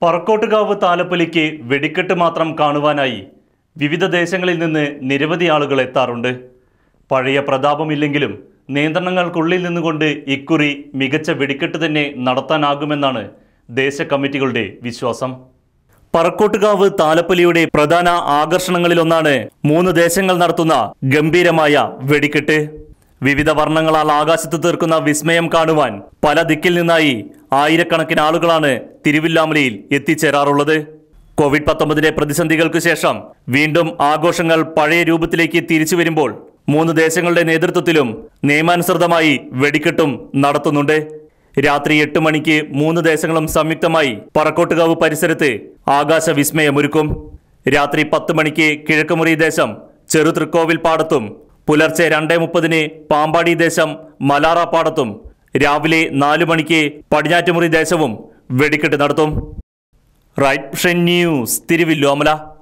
പറക്കോട്ടുകാവ് താലപ്പൊലിക്ക് വെടിക്കെട്ട് മാത്രം കാണുവാനായി വിവിധ ദേശങ്ങളിൽ നിന്ന് നിരവധി ആളുകൾ എത്താറുണ്ട് പഴയ പ്രതാപമില്ലെങ്കിലും നിയന്ത്രണങ്ങൾക്കുള്ളിൽ നിന്നുകൊണ്ട് ഇക്കുറി മികച്ച വെടിക്കെട്ട് തന്നെ നടത്താനാകുമെന്നാണ് ദേശ കമ്മിറ്റികളുടെ വിശ്വാസം പറക്കോട്ടുകാവ് താലപ്പൊലിയുടെ പ്രധാന ആകർഷണങ്ങളിലൊന്നാണ് മൂന്ന് ദേശങ്ങൾ നടത്തുന്ന ഗംഭീരമായ വെടിക്കെട്ട് വിവിധ വർണ്ണങ്ങളാൽ ആകാശത്ത് തീർക്കുന്ന വിസ്മയം കാണുവാൻ പല ദിക്കിൽ നിന്നായി ആയിരക്കണക്കിന് ആളുകളാണ് തിരുവില്ലാമലയിൽ എത്തിച്ചേരാറുള്ളത് കോവിഡ് പത്തൊമ്പതിന്റെ പ്രതിസന്ധികൾക്ക് ശേഷം വീണ്ടും ആഘോഷങ്ങൾ പഴയ രൂപത്തിലേക്ക് തിരിച്ചു വരുമ്പോൾ മൂന്ന് ദേശങ്ങളുടെ നേതൃത്വത്തിലും നിയമാനുസൃതമായി വെടിക്കെട്ടും നടത്തുന്നുണ്ട് രാത്രി എട്ട് മണിക്ക് മൂന്ന് ദേശങ്ങളും സംയുക്തമായി പറക്കോട്ടുകാവ് പരിസരത്ത് ആകാശ വിസ്മയമൊരുക്കും രാത്രി പത്ത് മണിക്ക് കിഴക്കുമുറി ദേശം ചെറുതൃക്കോവിൽ പാടത്തും പുലർച്ചെ രണ്ടേ മുപ്പതിന് പാമ്പാടി ദേശം മലാറ പാടത്തും രാവിലെ നാലു മണിക്ക് പടിഞ്ഞാറ്റുമുറി ദേശവും വെടിക്കെട്ട് നടത്തും റൈറ്റ് ന്യൂസ് തിരുവില്ലോമല